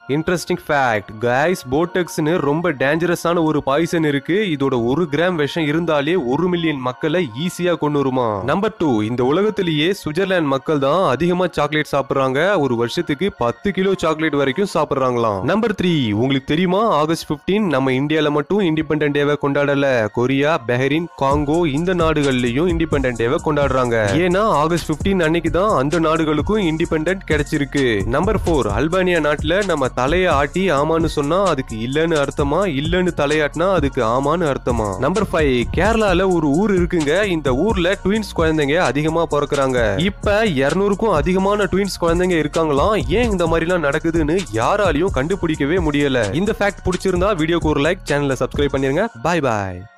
interesting fact guys போட்டக்ஸ்னு ரொம்ப டேஞ்சரஸான ஒரு poison இருக்கு இதோட ஒரு கிராம் விஷம் இருந்தாலே ஒரு மில்லியன் மக்களை ஈஸியா கொண்டு வருமா நம்பர் டூ இந்த உலகத்திலேயே சுவிட்சர்லாந்து மக்கள் தான் அதிகமா சாக்லேட் சாப்பிடுறாங்க ஒரு வருஷத்துக்கு பத்து கிலோ சாக்லேட் வரைக்கும் சாப்பிடுறாங்களாம் நம்பர் த்ரீ உங்களுக்கு தெரியுமா ஆகஸ்ட் 15 நம்ம இந்தியால மட்டும் இண்டிபெண்டன்ட் டேவை கொண்டாடல கொரியா பஹ்ரைன் காங்கோ இந்த நாடுகள்லயும் இண்டிபெண்டன்ட் டேவை கொண்டாடுறாங்க ஏன்னா ஆகஸ்ட் 15 அன்னைக்கு தான் அந்த நாடுகளுக்கும் இண்டிபெண்டன்ட் கிடைச்சிருக்கு நம்பர் ஃபோர் அல்பானியா நாட்டுல நம்ம தலைய ஆட்டி ஆமான்னு சொன்னா அதுக்கு இல்லன்னு அர்த்தமா இல்லன்னு தலையாட்டினா அதுக்கு ஆமான்னு அர்த்தமா நம்பர் ஃபைவ் கேரளால ஒரு ஊர் இருக்குங்க இந்த ஊர்ல ட்வின்ஸ் குழந்தைங்க அதிகமா பிறக்குறாங்க இப்ப இருநூறுக்கும் அதிகமான ட்வின்ஸ் குழந்தைங்க இருக்காங்களாம் ஏன் இந்த மாதிரிலாம் நடக்குதுன்னு யாராலையும் கண்டுபிடிக்கவே முடியல இந்த ஃபேக்ட் பிடிச்சிருந்தா வீடியோக்கு ஒரு லைக் சேனலை சப்ஸ்கிரைப் பண்ணிருங்க பாய் பாய்